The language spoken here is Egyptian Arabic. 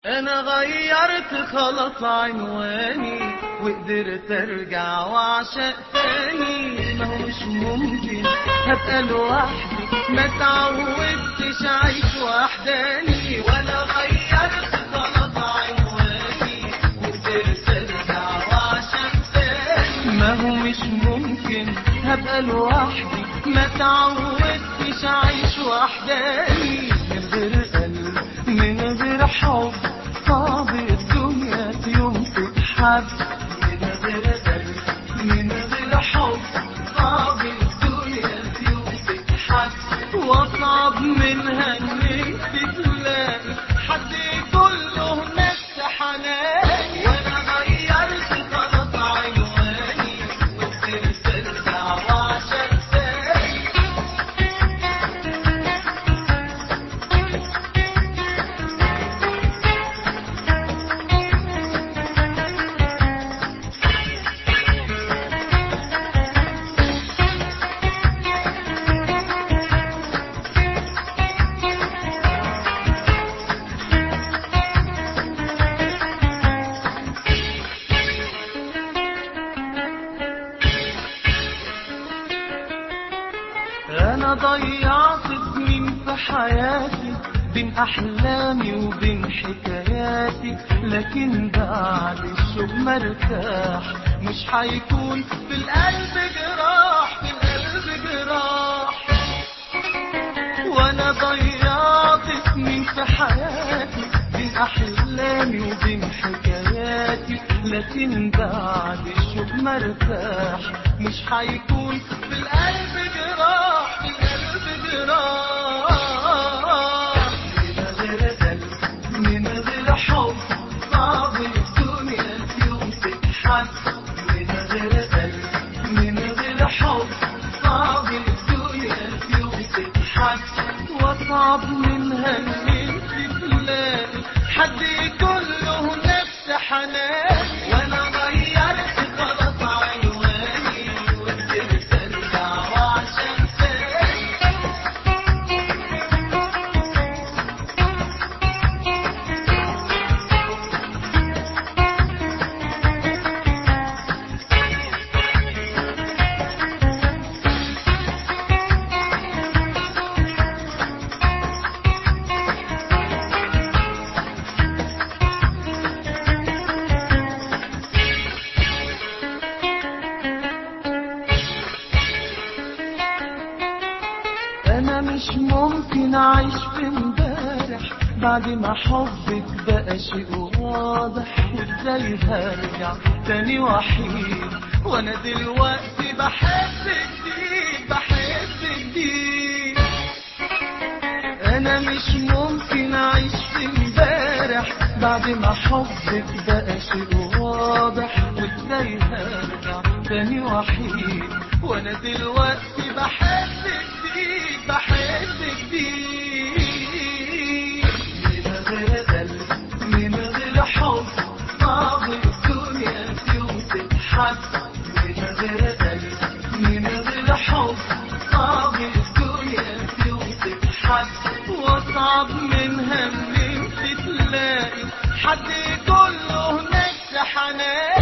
انا غيرت خلاص عنواني وقدرت ارجع واعشق تاني ما هو مش ممكن هبقى لوحدي ما تعودتش اعيش وحداني وانا غيرت خلاص عنواني وقدرت ارجع واعشق تاني ما هو مش ممكن هبقى لوحدي ما تعودتش اعيش وحداني من غير قلب من غير حب صعب الدنيا في يوم تتحب من غير قلب من غير حب صعب الدنيا في يوم تتحب واصعب منها ان انت تلاقي حد كله نفس حناني وانا غيرت خلاص عنواني وقدرت ارجع وعشان تاني انا ضيعت سنين في حياتي بين احلامي وبين حكاياتي لكن بعد الشوق مرتاح مش هيكون في القلب جراح في القلب جراح وانا ضيعت سنين في حياتي بين احلامي وبين حكاياتي لكن بعد الشوق مرتاح مش هيكون في القلب جراح في القلب جراح من غير قلب من غير حب صعب الدنيا في يوم تتحب من غير قلب من غير حب صعب الدنيا في يوم تتحب واصعب منها ان انت تلاقي حد كله نفس حنان وانا غيرت خلاص عنواني وقدرت ارجع وعشان تاني انا مش ممكن اعيش في امبارح بعد ما حبك بقى شيء واضح وازاي هرجع تاني وحيد وانا دلوقتي بحب جديد بحب جديد انا مش ممكن اعيش في امبارح بعد ما حبك بقى شيء واضح وازاي هرجع تاني وحيد وانا دلوقتي بحب جديد بحب جديد من غير قلب من غير حب صعب الدنيا في يوم تتحب من غير قلب من غير حب صعب الدنيا في يوم تتحب واصعب منها ان انت تلاقي حد كله نفس حنان